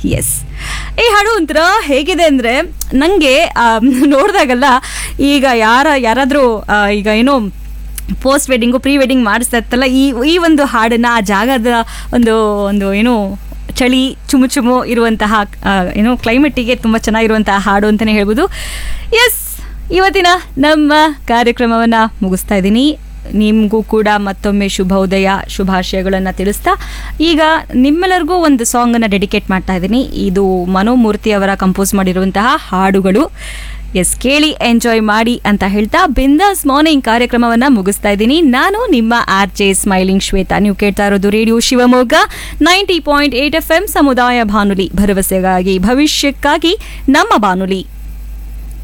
S ಈ ಹಾಡು ಒಂಥರ ಹೇಗಿದೆ ಅಂದರೆ ನನಗೆ ನೋಡಿದಾಗಲ್ಲ ಈಗ ಯಾರ ಯಾರಾದರೂ ಈಗ ಏನೋ ಪೋಸ್ಟ್ ವೆಡ್ಡಿಂಗು ಪ್ರೀ ವೆಡ್ಡಿಂಗ್ ಮಾಡಿಸ್ತಾ ಇತ್ತಲ್ಲ ಈ ಈ ಒಂದು ಹಾಡನ್ನು ಆ ಜಾಗದ ಒಂದು ಒಂದು ಏನು ಚಳಿ ಚುಮು ಚುಮು ಇರುವಂತಹ ಆ, ಏನು ಕ್ಲೈಮೇಟಿಗೆ ತುಂಬ ಚೆನ್ನಾಗಿರುವಂತಹ ಹಾಡು ಅಂತಲೇ ಹೇಳ್ಬೋದು ಎಸ್ ಇವತ್ತಿನ ನಮ್ಮ ಕಾರ್ಯಕ್ರಮವನ್ನು ಮುಗಿಸ್ತಾ ಇದ್ದೀನಿ ನಿಮಗೂ ಕೂಡ ಮತ್ತೊಮ್ಮೆ ಶುಭೋದಯ ಶುಭಾಶಯಗಳನ್ನು ತಿಳಿಸ್ತಾ ಈಗ ನಿಮ್ಮೆಲ್ಲರಿಗೂ ಒಂದು ಸಾಂಗನ್ನು ಡೆಡಿಕೇಟ್ ಮಾಡ್ತಾ ಇದ್ದೀನಿ ಇದು ಮನೋಮೂರ್ತಿ ಅವರ ಕಂಪೋಸ್ ಮಾಡಿರುವಂತಹ ಹಾಡುಗಳು ಎಸ್ ಕೇಳಿ ಎಂಜಾಯ್ ಮಾಡಿ ಅಂತ ಹೇಳ್ತಾ ಬಿಂದಾಸ್ ಮಾರ್ನಿಂಗ್ ಕಾರ್ಯಕ್ರಮವನ್ನ ಮುಗಿಸ್ತಾ ಇದ್ದೀನಿ ನಾನು ನಿಮ್ಮ ಆರ್ ಜೆ ಸ್ಮೈಲಿಂಗ್ ಶ್ವೇತಾ ನೀವು ಕೇಳ್ತಾ ಇರೋದು radio Shivamogga ninety point eight F M ಸಮುದಾಯ ಬಾನುಲಿ ಭರವಸೆಗಾಗಿ ಭವಿಷ್ಯಕ್ಕಾಗಿ ನಮ್ಮ ಬಾನುಲಿ